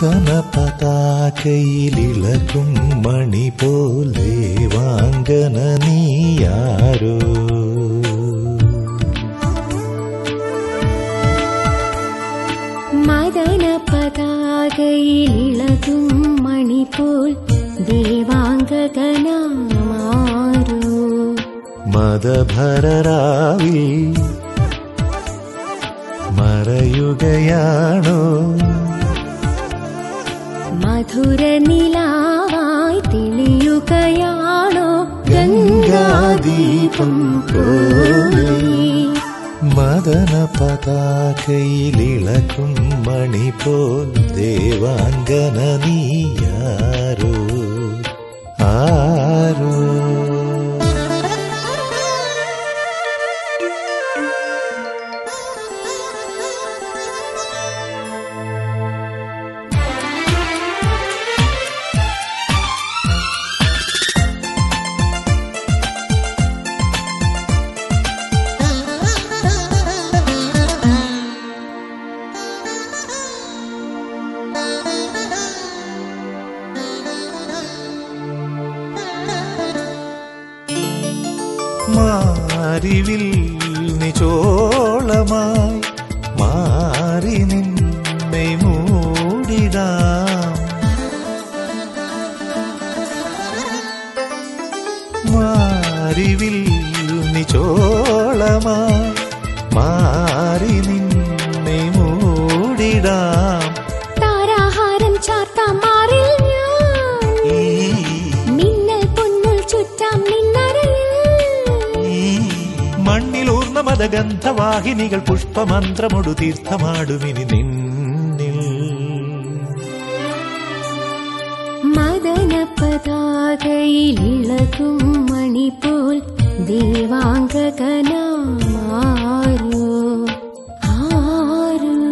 മദന പതാകയിലിളകും മണി പോലെ വാങ്കന നീയാരോ മദന പതാകയിലിളകും മണി പോൽ ദേവാംഗകനാമാരോ മദഭരരാവിൽ മറയുകയാണോ മധുര നിലാവായി തെളിയുകയാണോ ഗംഗാദീപം പോലെ മദന പതാകയിലിളക്കും മണി പോൽ ദേവാംഗന നീയാരോ ആരോ മാരിവിൽ നിചോളമായി മാറി നിന്നെ മൂടിടാം മാരിവിൽ നിചോളമായി മാറി നിന്നെ മൂടിടാം താരാഹാരം ചാർത്താം മാറിൽ ഞാൻ ഈ മിന്നൽ പൊന്നൽ ചുറ്റാം നിന്നരയിൽ ഈ മണ്ണിലൂർന്ന മതഗന്ധവാഹിനികൾ പുഷ്പമന്ത്രമൊടു തീർത്ഥമാടുമിനി നിന്നിൽ മദന പതാകയിലിളകും മണി പോൽ ദേവാംഗകനാമാരോ ആരോ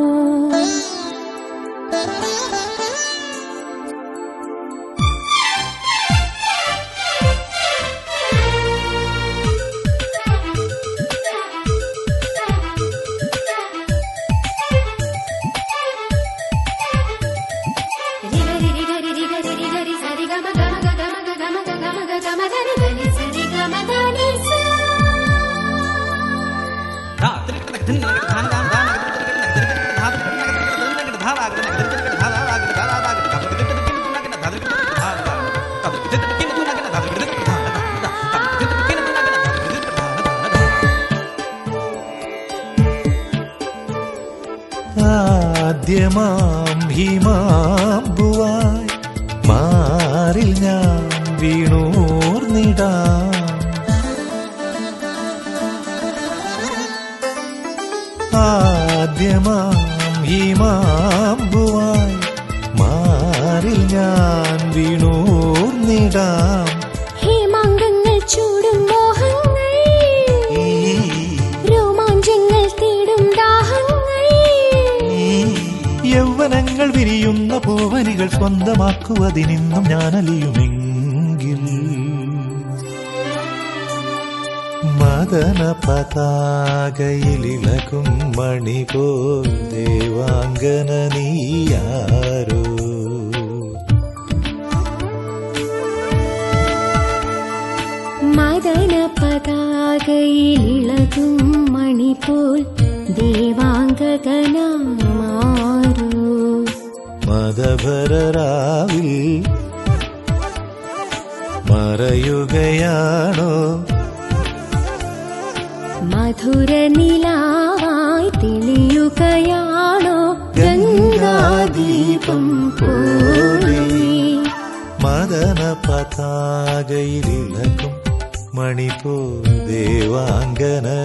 ആദ്യമാം ഹിമാമ്പുവായി മാറിൽ ഞാൻ വീണൂർന്നിടാം ആദ്യമാം ഹിമാമ്പുവായി മാറിൽ ഞാൻ വീണൂർന്നിടാം ഹേമാംഗങ്ങൾ ചൂടും മോഹങ്ങൾ ഈ രോമാഞ്ചങ്ങൾ തേടും ദാഹങ്ങൾ യൗവനങ്ങൾ വിരിയുന്ന പൂവനികൾ സ്വന്തമാക്കുവതിനിന്നും ഞാനലിയുമെങ്കിൽ മദന പതാകയിലിളകും മണി പോൽ ദേവാംഗന നീയാരോ മദന പതാകയിലിളകും മണി പോൽ ദേവാംഗകനാമാരോ മദഭരരാവിൽ മറയുകയാണോ മധുര നിലാവായി തെളിയുകയാണോ ഗംഗാദീപം പോലെ മദന പതാകയിലിളക്കും മണിപ്പോ ദേവാംഗന